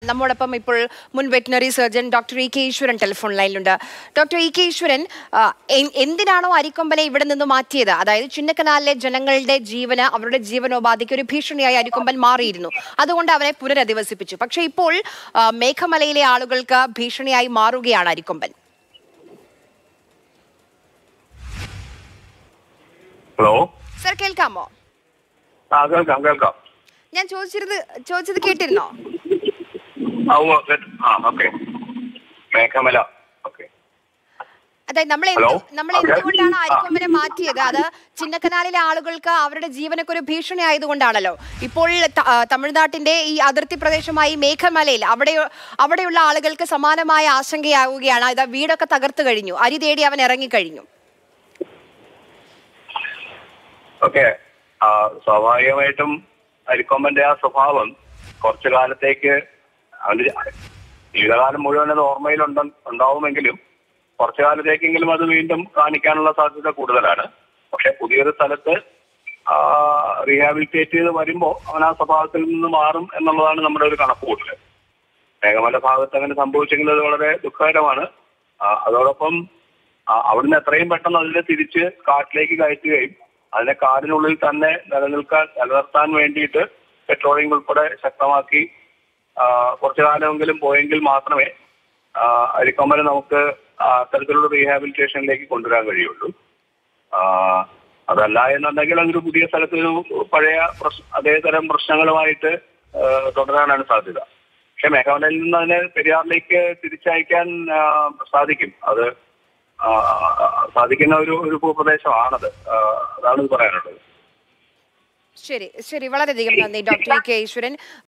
നമ്മോടൊപ്പം ഇപ്പോൾ മുൻ veterinary surgeon doctor E K Eswaran telephone ലൈനിലുണ്ട് ഡോക്ടർ ഇ കെ ഈശ്വരൻ ആ, എ- എന്തിനാണോ അരിക്കൊമ്പനെ ഇവിടെ നിന്ന് മാറ്റിയത് അതായത് ചിന്നക്കനാലിലെ ജനങ്ങളുടെ ജീവന് അവരുടെ ജീവനോപാധിക്ക് ഒരു ഭീഷണിയായി അരിക്കൊമ്പൻ മാറിയിരുന്നു അതുകൊണ്ട് അവനെ പുനരധിവസിപ്പിച്ചു പക്ഷേ ഇപ്പോൾ ആ, മേഘമലയിലെ ആളുകൾക്ക് ഭീഷണിയായി മാറുകയാണ് അരിക്കൊമ്പൻ ഹലോ സർ കേൾക്കാമോ ആ കേൾക്കാം കേൾക്കാം ഞാൻ ചോദിച്ചിരുന്നത് ചോദിച്ചത് കേട്ടിരുന്നോ ആ ഉവ്വ് കേട്ട്- ആ ഓക്കെ മേഘമല ഓക്കെ അതായത് നമ്മൾ എന്ത് ഹലോ? നമ്മൾ ഓക്കേ. എന്തുകൊണ്ടാണ് ആ. അരിക്കൊമ്പനെ മാറ്റിയത് അത് ചിന്നക്കനാലിലെ ആളുകൾക്ക് അവരുടെ ജീവനൊക്കെ ഒരു ഭീഷണി ആയതുകൊണ്ടാണല്ലോ ഇപ്പോൾ ത- ആ, തമിഴ്നാട്ടിന്റെ ഈ അതിർത്തി പ്രദേശമായി മേഘമലയിൽ അവിടെ അവിടെയുള്ള ആളുകൾക്ക് സമാനമായ ആശങ്കയാവുകയാണ് ഇത് വീടൊക്കെ തകർത്തു കഴിഞ്ഞു അരി തേടി അവൻ ഇറങ്ങിക്കഴിഞ്ഞു ഓക്കെ ആ, സ്വാഭാവികമായിട്ടും അരിക്കൊമ്പന്റെ ആ സ്വഭാവം കുറച്ചു കാലത്തേക്ക് അവന്റെ ജീവിതകാലം മുഴുവൻ അത് ഓർമ്മയിൽ ഉണ്ട- ഉണ്ടാവുമെങ്കിലും കുറച്ചു കാലത്തേക്കെങ്കിലും അത് വീണ്ടും കാണിക്കാനുള്ള സാധ്യത കൂടുതലാണ് പക്ഷെ പുതിയൊരു സ്ഥലത്ത് റീഹാബിലിറ്റേറ്റ് ചെയ്ത് വരുമ്പോൾ അവൻ ആ സ്വഭാവത്തിൽ നിന്ന് മാറും എന്നുള്ളതാണ് നമ്മുടെ ഒരു കണക്കുകൂട്ടൽ മേഘമല ഭാഗത്ത് അങ്ങനെ സംഭവിച്ചെങ്കിൽ അത് വളരെ ദുഃഖകരമാണ് ആ, അതോടൊപ്പം ആ, അവിടുന്ന് എത്രയും പെട്ടെന്ന് അതിനെ തിരിച്ച് കാട്ടിലേക്ക് കയറ്റുകയും അതിനെ കാടിനുള്ളിൽ തന്നെ നിലനിൽക്കാൻ നിലനിർത്താൻ വേണ്ടിയിട്ട് പെട്രോളിംഗ് ഉൾപ്പെടെ ശക്തമാക്കി ആ, കുറച്ചു കാലമെങ്കിലും പോയെങ്കിൽ മാത്രമേ ആ, അരിക്കൊമ്പനെ നമുക്ക് ആ അത്തരത്തിലുള്ള റീഹാബിലിറ്റേഷനിലേക്ക് കൊണ്ടുവരാൻ കഴിയുള്ളൂ ആ, അതല്ല എന്നുണ്ടെങ്കിൽ അതൊരു പുതിയ സ്ഥലത്ത് ഒരു പഴയ പ്രശ് അതേ തരം പ്രശ്നങ്ങളുമായിട്ട് ആ, തുടരാനാണ് സാധ്യത പക്ഷെ മേഘമലയിൽ നിന്ന് അതിനെ പെരിയാറിലേക്ക് തിരിച്ചയക്കാൻ ആ, സാധിക്കും അത് ആ, സാധിക്കുന്ന ഒരു ഒരു ഭൂപ്രദേശമാണത് ആ, അതാണ് ഇത് പറയാനുള്ളത് ശരി ശരി വളരെയധികം നന്ദി ഡോക്ടർ ഇ കെ ഈശ്വരൻ